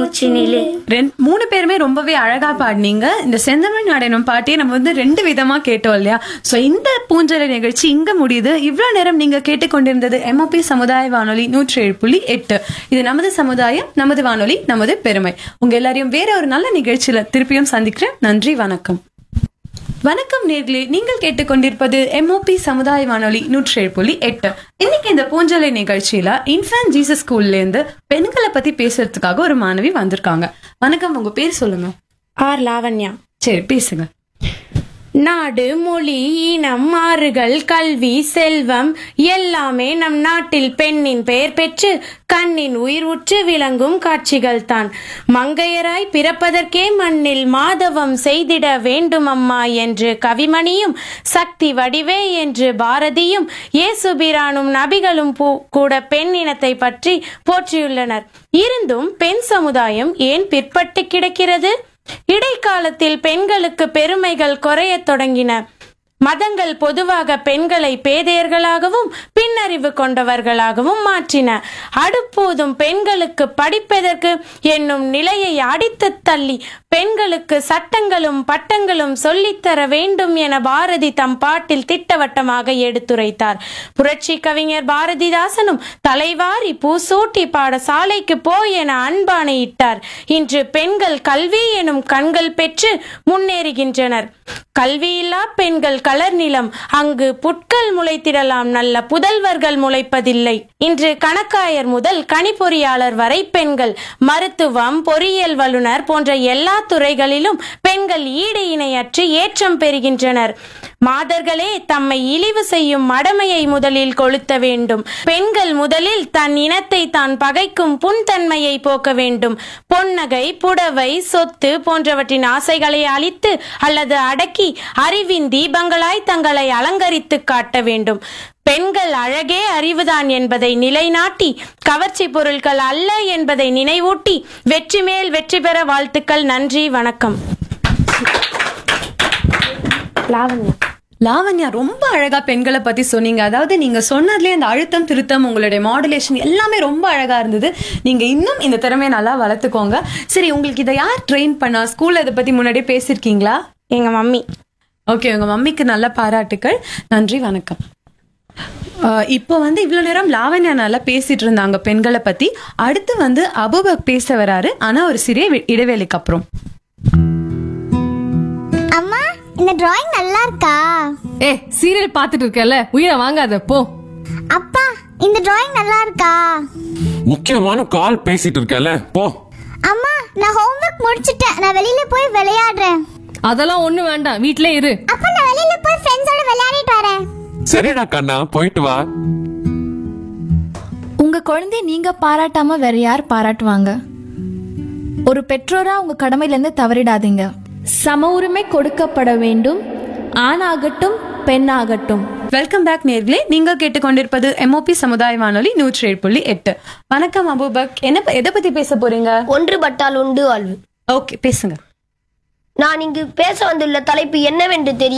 மூச்சினிலே ரெண் மூணு பேருமே ரொம்பவே அழகா பாடினீங்க இந்த செந்தமிழ் நாடனும் பாட்டியை நம்ம வந்து ரெண்டு விதமா கேட்டோம் இல்லையா சோ இந்த பூஞ்சலை நிகழ்ச்சி இங்க முடியுது இவ்வளவு நேரம் நீங்க கேட்டுக்கொண்டிருந்தது எம்ஓபி சமுதாய வானொலி நூற்றி ஏழு புள்ளி எட்டு இது நமது சமுதாயம் நமது வானொலி நமது பெருமை உங்க எல்லாரையும் வேற ஒரு நல்ல நிகழ்ச்சியில திருப்பியும் சந்திக்கிறேன் நன்றி வணக்கம் வணக்கம் நேர்களே நீங்கள் கேட்டுக்கொண்டிருப்பது எம்ஓபி சமுதாய வானொலி நூற்றி ஏழு புள்ளி எட்டு இன்னைக்கு இந்த பூஞ்சலை நிகழ்ச்சியில இன்ஃபேன்ட் ஜீசஸ் ஸ்கூல்ல இருந்து பெண்களை பத்தி பேசுறதுக்காக ஒரு மாணவி வந்திருக்காங்க வணக்கம் உங்க பேர் சொல்லுங்க ஆர் லாவண்யா சரி பேசுங்க நாடு மொழி இனம் ஆறுகள் கல்வி செல்வம் எல்லாமே நம் நாட்டில் பெண்ணின் பெயர் பெற்று கண்ணின் உயிர் உற்று விளங்கும் காட்சிகள் தான் மங்கையராய் பிறப்பதற்கே மண்ணில் மாதவம் செய்திட வேண்டும் அம்மா என்று கவிமணியும் சக்தி வடிவே என்று பாரதியும் இயேசுபிரானும் நபிகளும் பூ- கூட பெண் இனத்தை பற்றி போற்றியுள்ளனர் இருந்தும் பெண் சமுதாயம் ஏன் பிற்பட்டு கிடக்கிறது இடைக்காலத்தில் பெண்களுக்கு பெருமைகள் குறையத் தொடங்கின மதங்கள் பொதுவாக பெண்களை பேதையர்களாகவும் பின்னறிவு கொண்டவர்களாகவும் மாற்றின அடுப்போதும் பெண்களுக்கு படிப்பதற்கு என்னும் நிலையை அடித்து தள்ளி பெண்களுக்கு சட்டங்களும் பட்டங்களும் சொல்லித்தர வேண்டும் என பாரதி தம் பாட்டில் திட்டவட்டமாக எடுத்துரைத்தார் புரட்சி கவிஞர் பாரதிதாசனும் தலைவாரி பூசூட்டி பாடசாலைக்கு போய் என அன்பானையிட்டார் இன்று பெண்கள் கல்வி எனும் கண்கள் பெற்று முன்னேறுகின்றனர் கல்வியில்லா பெண்கள் கலர் நிலம் அங்கு புட்கள் முளைத்திடலாம் நல்ல புதல்வர்கள் முளைப்பதில்லை இன்று கணக்காயர் முதல் கணிப்பொறியாளர் வரை பெண்கள் மருத்துவம் பொறியியல் வல்லுனர் போன்ற எல்லா துறைகளிலும் பெண்கள் ஈடு இணையற்று ஏற்றம் பெறுகின்றனர் மாதர்களே தம்மை இழிவு செய்யும் மடமையை முதலில் கொளுத்த வேண்டும் பெண்கள் முதலில் தன் இனத்தை தான் பகைக்கும் புன்தன்மையை போக்க வேண்டும் பொன்னகை புடவை சொத்து போன்றவற்றின் ஆசைகளை அழித்து அல்லது அடக்கி அறிவின் தீபங்களாய் தங்களை அலங்கரித்து காட்ட வேண்டும் பெண்கள் அழகே அறிவுதான் என்பதை நிலைநாட்டி கவர்ச்சி பொருட்கள் அல்ல என்பதை நினைவூட்டி வெற்றி மேல் வெற்றி பெற வாழ்த்துக்கள் நன்றி வணக்கம் லாவண்யா லாவண்யா ரொம்ப அழகா பெண்களை பத்தி சொன்னீங்க அதாவது நீங்க சொன்னதுலயே அந்த அழுத்தம் திருத்தம் உங்களுடைய மாடுலேஷன் எல்லாமே ரொம்ப அழகா இருந்தது நீங்க இன்னும் இந்த திறமையை நல்லா வளர்த்துக்கோங்க சரி உங்களுக்கு இதை யார் ட்ரெயின் பண்ணா ஸ்கூல்ல இதை பத்தி முன்னாடியே பேசியிருக்கீங்களா எங்க மம்மி ஓகே உங்க மம்மிக்கு நல்ல பாராட்டுக்கள் நன்றி வணக்கம் அஹ் இப்போ வந்து இவ்வளவு நேரம் லாவண்யா நல்லா பேசிட்டு இருந்தாங்க பெண்களை பத்தி அடுத்து வந்து அபுபக் பேச வராரு ஆனா ஒரு சிறிய வி- இடைவேளைக்கு அப்புறம் அம்மா இந்த டிராயிங் நல்லா இருக்கா ஏ சீரியல் பாத்துட்டு இருக்கல உயிரை வாங்காத போ அப்பா இந்த டிராயிங் நல்லா இருக்கா முக்கியமான கால் பேசிட்டு இருக்கல போ அம்மா நான் ஹோம்ஒர்க் முடிச்சிட்டேன் நான் வெளியில போய் விளையாடுறேன் அதெல்லாம் ஒண்ணு வேண்டாம் வீட்லயே இரு அப்ப நான் வெளியில போய் ஃப்ரெண்ட்ஸோட விளையாடிட்டு வரேன் சரிடா கண்ணா போயிட்டு வா உங்க குழந்தைய நீங்க பாராட்டாம வேற யார் பாராட்டுவாங்க ஒரு பெற்றோரா உங்க கடமையில இருந்து தவறிடாதீங்க சம உரிமை கொடுக்கப்பட வேண்டும் ஆணாகட்டும் பெண்ணாகட்டும் வெல்கம் பேக் நேர்களே நீங்க கேட்டுக்கொண்டிருப்பது எம்ஓபி சமுதாய வானொலி நூற்றி ஏழு புள்ளி எட்டு வணக்கம் அபுபக் என்ன ப- எதை பத்தி பேச போறீங்க ஒன்றுபட்டால் உண்டு வாழ்வு ஓகே பேசுங்க நான் இங்கு பேச வந்துள்ள தலைப்பு என்னவென்று தெரியும்